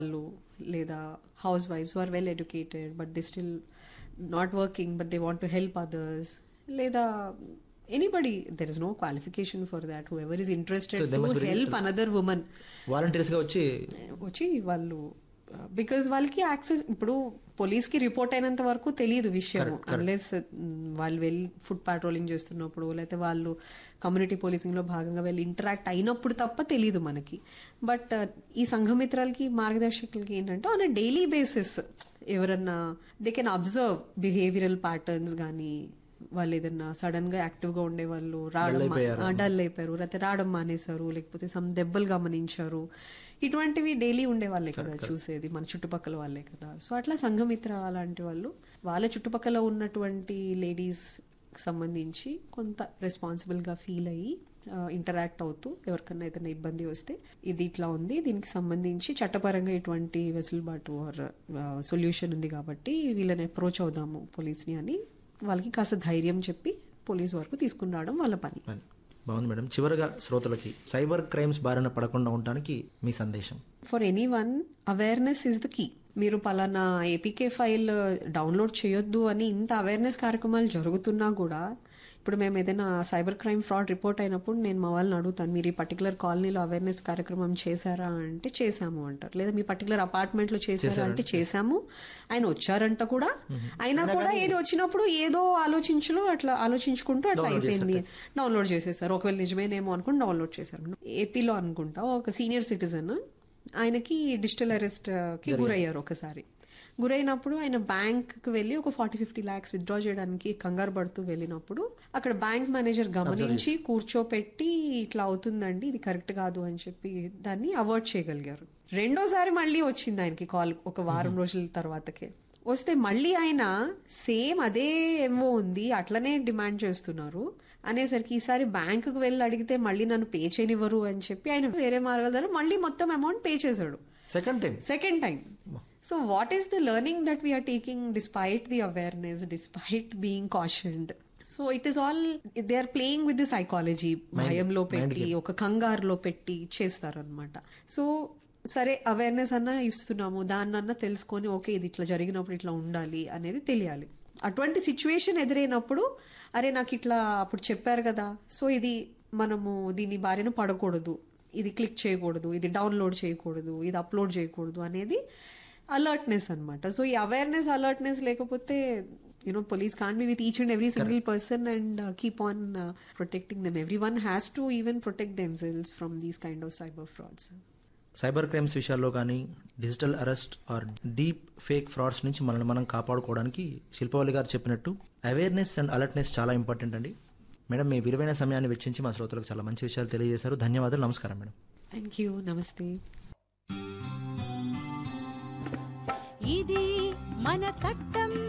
వాళ్ళు లేదా house wives are well educated but they still not working but they want to help others లేదా anybody there is no qualification for that whoever is interested So they must to be help another women వాలంటీర్స్గా వచ్చి వచ్చి వాళ్ళు because వాళ్ళకి access ఇప్పుడు police కి report అయినంత వరకు తెలియదు విషయం Correct, correct. అన్లెస్ వాళ్ళు వెళ్ళి ఫుడ్ పాట్రోలింగ్ చేస్తున్నప్పుడు లేకపోతే వాళ్ళు కమ్యూనిటీ పోలీసింగ్ లో భాగంగా వెళ్ళి ఇంటరాక్ట్ అయినప్పుడు తప్ప తెలియదు మనకి బట్ ఈ సంఘమిత్రాలకి మార్గదర్శకులకి ఏంటంటే ఆన్ డైలీ బేసిస్ ఎవరన్నా they can observe behavioural patterns కానీ వాళ్ళు ఏదన్నా సడన్ గా యాక్టివ్ గా ఉండే వాళ్ళు రావడం అయిపోయారు. మా- డల్ అయిపోయారు లేకపోతే రావడం మానేశారు లేకపోతే సమ్ దెబ్బలు గమనించారు ఇటువంటివి డైలీ ఉండే వాళ్ళే కదా చూసేది మన చుట్టుపక్కల వాళ్ళే కదా సో అట్లా సంఘమిత్ర అలాంటి వాళ్ళు వాళ్ళ చుట్టుపక్కల ఉన్నటువంటి లేడీస్ సంబంధించి కొంత రెస్పాన్సిబుల్ గా ఫీల్ అయ్యి ఇంటరాక్ట్ అవుతూ ఎవరికన్నా ఏదైనా ఇబ్బంది వస్తే ఇది ఇట్లా ఉంది దీనికి సంబంధించి చట్టపరంగా ఇటువంటి వెసులుబాటు ఆర్ సొల్యూషన్ ఉంది కాబట్టి వీళ్ళని అప్రోచ్ అవుదాము పోలీస్ని అని వాళ్ళకి కాస్త ధైర్యం చెప్పి పోలీస్ వరకు తీసుకుని రావడం వాళ్ళ పని అని. బాగుంది మేడం చివరగా శ్రోతలకి సైబర్ క్రైమ్స్ బారిన పడకుండా ఉండడానికి మీ సందేశం for any one awareness is the key మీరు పలానా ఏపీకే ఫైల్ డౌన్లోడ్ చేయొద్దు అని ఇంత అవేర్నెస్ కార్యక్రమాలు జరుగుతున్నా కూడా ఇప్పుడు మేము ఏదైనా సైబర్ క్రైమ్ ఫ్రాడ్ రిపోర్ట్ అయినప్పుడు నేను మా వాళ్ళని అడుగుతాను మీరు ఈ పర్టికులర్ కాలనీలో అవేర్నెస్ కార్యక్రమం చేశారా అంటే చేశాము అంటారు లేదా మీ పర్టికులర్ అపార్ట్మెంట్ లో చేశారా అంటే చేశాము ఆయన వచ్చారంట కూడా అయినా కూడా ఏది వచ్చినప్పుడు ఏదో ఆలోచించులో అట్లా ఆలోచించుకుంటూ అట్లా Download అయిపోయింది డౌన్లోడ్ చేసేసారు ఒకవేళ నిజమేనేమో అనుకుని డౌన్లోడ్ చేశారు ఏపీలో అనుకుంటా ఒక సీనియర్ సిటిజన్ ఆయనకి డిజిటల్ అరెస్ట్ కి గురయ్యారు ఒకసారి గురైనప్పుడు ఆయన బ్యాంక్ కి వెళ్ళి ఒక ఫార్టీ ఫిఫ్టీ లాక్స్ విత్డ్రా చేయడానికి కంగారు పడుతూ వెళ్ళినప్పుడు అక్కడ బ్యాంక్ మేనేజర్ గమనించి కూర్చోపెట్టి ఇట్లా అవుతుందండి ఇది కరెక్ట్ కాదు అని చెప్పి దాన్ని అవాయిడ్ చేయగలిగారు రెండోసారి మళ్ళీ వచ్చింది ఆయనకి కాల్ ఒక వారం రోజుల తర్వాతకే వస్తే మళ్ళీ ఆయన సేమ్ అదే ఏమో ఉంది అట్లనే డిమాండ్ చేస్తున్నారు అనేసరికి ఈసారి బ్యాంకుకు వెళ్ళి అడిగితే మళ్ళీ నన్ను పే చేయనివ్వరు అని చెప్పి ఆయన వేరే మార్గాల ద్వారా మళ్ళీ మొత్తం అమౌంట్ పే చేశాడు second time second time so what is the learning that we are taking despite the awareness despite being cautioned so it is all they are playing with the psychology భయంలో పెట్టి ఒక కంగారులో పెట్టి చేస్తారనమాట సో సరే awareness అన్నా ఇస్తున్నాము దాన్నన్నా తెలుసుకొని ఓకే ఇది ఇట్లా జరిగినప్పుడు ఇట్లా ఉండాలి అనేది తెలియాలి అటువంటి సిచ్యువేషన్ ఎదురైనప్పుడు అరే నాకు ఇట్లా అప్పుడు చెప్పారు కదా సో ఇది మనము దీని బారిన పడకూడదు ఇది క్లిక్ చేయకూడదు ఇది డౌన్లోడ్ చేయకూడదు ఇది అప్లోడ్ చేయకూడదు అనేది అలర్ట్నెస్ అన్నమాట సో ఈ అవేర్నెస్ అలర్ట్నెస్ లేకపోతే you know police can be with each and every single person and keep on protecting them every one has to even protect themselves from these kind of cyber frauds cyber crimes విషయాల్లో కానీ digital arrest or deep fake frauds నుంచి మనల్ని మనం కాపాడుకోవడానికి శిల్పవల్లి గారు చెప్పినట్టు awareness and alertness చాలా important అండి మేడం మీ విలువైన సమయాన్ని వెచ్చించి మా శ్రోతలకు చాలా మంచి విషయాలు తెలియజేశారు ధన్యవాదాలు నమస్కారం మేడం థ్యాంక్ యూ నమస్తే ఇది మన చట్టం